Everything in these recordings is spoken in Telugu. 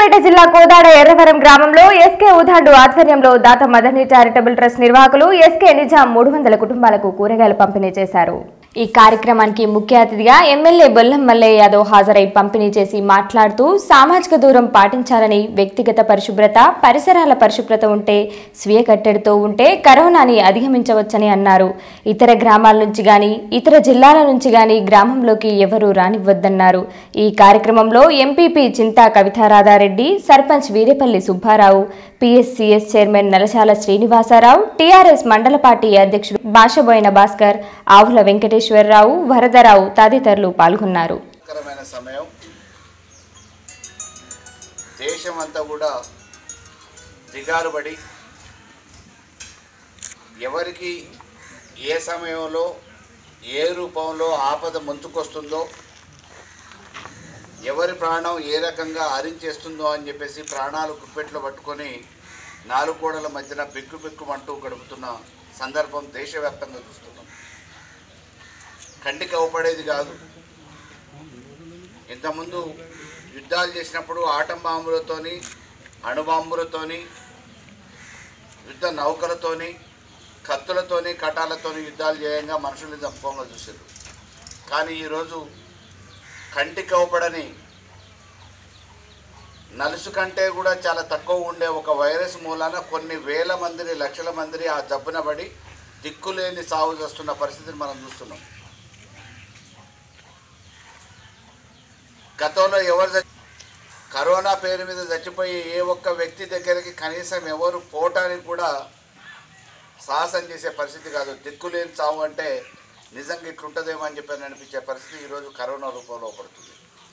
సూర్యాపేట జిల్లా కోదాడ ఎర్రవరం గ్రామంలో ఎస్కే ఉదాండు ఆధ్వర్యంలో దాత మదర్ని చారిటబుల్ ట్రస్ట్ నిర్వాహకులు ఎస్కే నిజాం మూడు వందల కుటుంబాలకు కూరగాయలు పంపిణీ చేశారు ఈ కార్యక్రమానికి ముఖ్య అతిథిగా ఎమ్మెల్యే బొల్లం మల్లయ్య యాదవ్ హాజరై పంపిణీ చేసి మాట్లాడుతూ సామాజిక దూరం పాటించాలని వ్యక్తిగత పరిశుభ్రత పరిసరాల పరిశుభ్రత ఉంటే స్వీయ కట్టడితో ఉంటే కరోనాని అధిగమించవచ్చని అన్నారు ఇతర గ్రామాల నుంచి గాని ఇతర జిల్లాల నుంచి గాని గ్రామంలోకి ఎవరూ రానివ్వద్దన్నారు ఈ కార్యక్రమంలో MPP Chinta Kavitha Radha Reddy sarpanch Veerepalli Subbarao PSCS chairman Nalashala Srinivasarao TRS mandal party అధ్యక్షుడు భాషబోయిన భాస్కర్ ఆవుల వెంకటేశ్వరరావు వరదరావు తదితరులు పాల్గొన్నారు కరమైన సమయం దేశం అంతా కూడా దిగాలుబడి ఎవరికి ఏ సమయంలో ఏ రూపంలో ఆపద ముంచుకొస్తుందో ఎవరి ప్రాణం ఏ రకంగా హరించేస్తుందో అని చెప్పేసి ప్రాణాలు గుప్పెట్లో పట్టుకొని నాలుగు గోడల మధ్యన బిక్కు బిక్కుమంటూ గడుపుతున్న సందర్భం దేశవ్యాప్తంగా చూస్తున్నాం కంటికి అవపడేది కాదు ఇంతకుముందు యుద్ధాలు చేసినప్పుడు ఆటం బాంబులతోని అణుబాంబులతోని యుద్ధ నౌకలతోని కత్తులతోని కటాలతోని యుద్ధాలు చేయంగా మనుషుల్ని చంపుకోగా చూశారు కానీ ఈరోజు కంటికి అవపడని నలుసు కంటే కూడా చాలా తక్కువ ఉండే ఒక వైరస్ మూలాన కొన్ని వేల మందిని లక్షల మందిని ఆ జబ్బున పడి దిక్కులేని సాగు చేస్తున్న పరిస్థితిని మనం చూస్తున్నాం గతంలో ఎవరు చచ్చి- కరోనా పేరు మీద చచ్చిపోయి ఏ ఒక్క వ్యక్తి దగ్గరికి కనీసం ఎవరు పోవటానికి కూడా సాహసం చేసే పరిస్థితి కాదు దిక్కులేని చావు అంటే నిజంగా ఇట్లుంటుందేమో అని చెప్పి అనిపించే పరిస్థితి ఈరోజు కరోనా రూపంలో పడుతుంది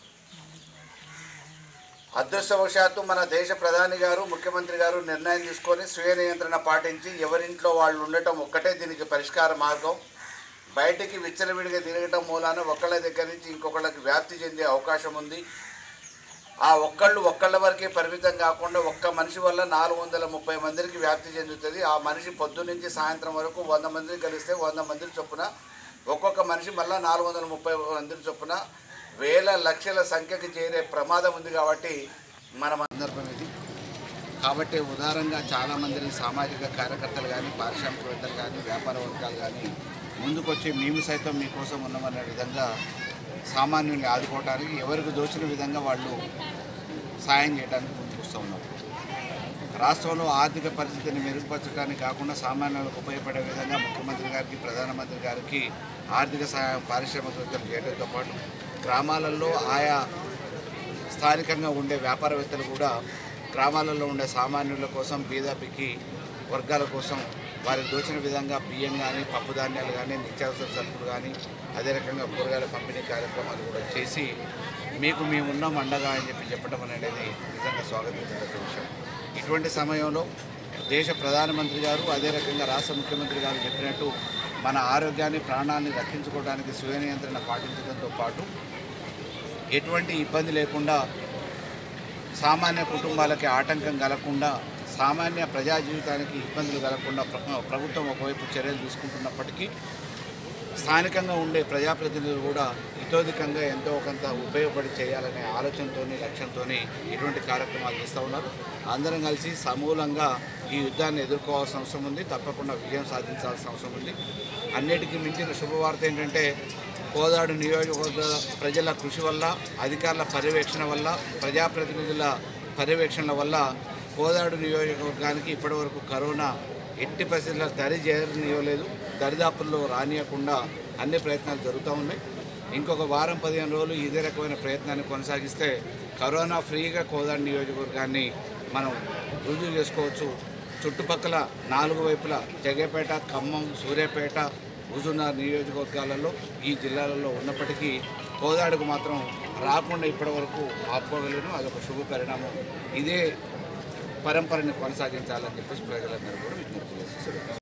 అదృష్టవశాత్తు మన దేశ ప్రధాని గారు ముఖ్యమంత్రి గారు నిర్ణయం తీసుకొని స్వీయ నియంత్రణ పాటించి ఎవరింట్లో వాళ్ళు ఉండటం ఒక్కటే దీనికి పరిష్కార మార్గం బయటికి విచ్చలవిడిగా తిరగటం మూలాన ఒకళ్ళ దగ్గర నుంచి ఇంకొకళ్ళకి వ్యాప్తి చెందే అవకాశం ఉంది ఆ ఒక్కళ్ళు ఒక్కళ్ళ వరకే పరిమితం కాకుండా ఒక్క మనిషి వల్ల నాలుగు వందల ముప్పై మందికి వ్యాప్తి చెందుతుంది ఆ మనిషి పొద్దు నుంచి సాయంత్రం వరకు వంద మందిని కలిస్తే వంద మందిని చొప్పున ఒక్కొక్క మనిషి మళ్ళీ నాలుగు వందల ముప్పై మందిని చొప్పున వేల లక్షల సంఖ్యకి చేరే ప్రమాదం ఉంది కాబట్టి మన సందర్భం ఇది కాబట్టి ఉదారంగా చాలామందిని సామాజిక కార్యకర్తలు కానీ పారిశ్రామికవేత్తలు కానీ వ్యాపార వర్గాలు కానీ ముందుకొచ్చి మేము సైతం మీకోసం ఉన్నామనే విధంగా సామాన్యుల్ని ఆదుకోవడానికి ఎవరికి దోచిన విధంగా వాళ్ళు సాయం చేయడానికి ముందుకొస్తూ ఉన్నారు రాష్ట్రంలో ఆర్థిక పరిస్థితిని మెరుగుపరచడానికి కాకుండా సామాన్యులకు ఉపయోగపడే విధంగా ముఖ్యమంత్రి గారికి ప్రధానమంత్రి గారికి ఆర్థిక సహాయం పారిశ్రామికవేత్తలు చేయడంతో పాటు గ్రామాలలో ఆయా స్థానికంగా ఉండే వ్యాపారవేత్తలు కూడా గ్రామాలలో ఉండే సామాన్యుల కోసం బీదాపికి వర్గాల కోసం వారికి దోచిన విధంగా బియ్యం కానీ పప్పు ధాన్యాలు కానీ నిత్యావసర సరుకులు కానీ అదే రకంగా కూరగాయల పంపిణీ కార్యక్రమాలు కూడా చేసి మీకు మేము ఉన్నాం అండగా అని చెప్పి చెప్పడం అనేది నిజంగా స్వాగతించదగ్గ విషయం ఇటువంటి సమయంలో దేశ ప్రధానమంత్రి గారు అదే రకంగా రాష్ట్ర ముఖ్యమంత్రి గారు చెప్పినట్టు మన ఆరోగ్యాన్ని ప్రాణాన్ని రక్షించుకోవడానికి స్వీయ నియంత్రణ పాటించడంతో పాటు ఎటువంటి ఇబ్బంది లేకుండా సామాన్య కుటుంబాలకి ఆటంకం కలగకుండా సామాన్య ప్రజా జీవితానికి ఇబ్బందులు కలగకుండా ప్ర- ప్రభుత్వం ఒకవైపు చర్యలు తీసుకుంటున్నప్పటికీ స్థానికంగా ఉండే ప్రజాప్రతినిధులు కూడా ఇతోధికంగా ఎంతో కొంత ఉపయోగపడి చేయాలనే ఆలోచనతోని లక్ష్యంతోని ఇటువంటి కార్యక్రమాలు చేస్తూ ఉన్నారు అందరం కలిసి సమూలంగా ఈ యుద్ధాన్ని ఎదుర్కోవాల్సిన అవసరం ఉంది తప్పకుండా విజయం సాధించాల్సిన అవసరం ఉంది అన్నిటికీ మించిన శుభవార్త ఏంటంటే కోదాడు నియోజకవర్గ ప్రజల కృషి వల్ల అధికారుల పర్యవేక్షణ వల్ల ప్రజాప్రతినిధుల పర్యవేక్షణ వల్ల కోదాడు నియోజకవర్గానికి ఇప్పటివరకు కరోనా ఎట్టి పరిస్థితుల్లో దరి చేరనివ్వలేదు దరిదాపుల్లో రానియకుండా అన్ని ప్రయత్నాలు జరుగుతూ ఉన్నాయి ఇంకొక వారం పదిహేను రోజులు ఇదే రకమైన ప్రయత్నాన్ని కొనసాగిస్తే కరోనా ఫ్రీగా కోదాడు నియోజకవర్గాన్ని మనం రుజువు చేసుకోవచ్చు చుట్టుపక్కల నాలుగు వైపుల జగేపేట ఖమ్మం సూర్యాపేట హుజూర్నగర్ నియోజకవర్గాలలో ఈ జిల్లాలలో ఉన్నప్పటికీ కోదాడుకు మాత్రం రాకుండా ఇప్పటివరకు ఆపుకోగలను అదొక శుభ పరిణామం ఇదే పరంపరని కొనసాగించాలని చెప్పేసి ప్రజలందరూ కూడా విజ్ఞప్తి చేస్తున్నారు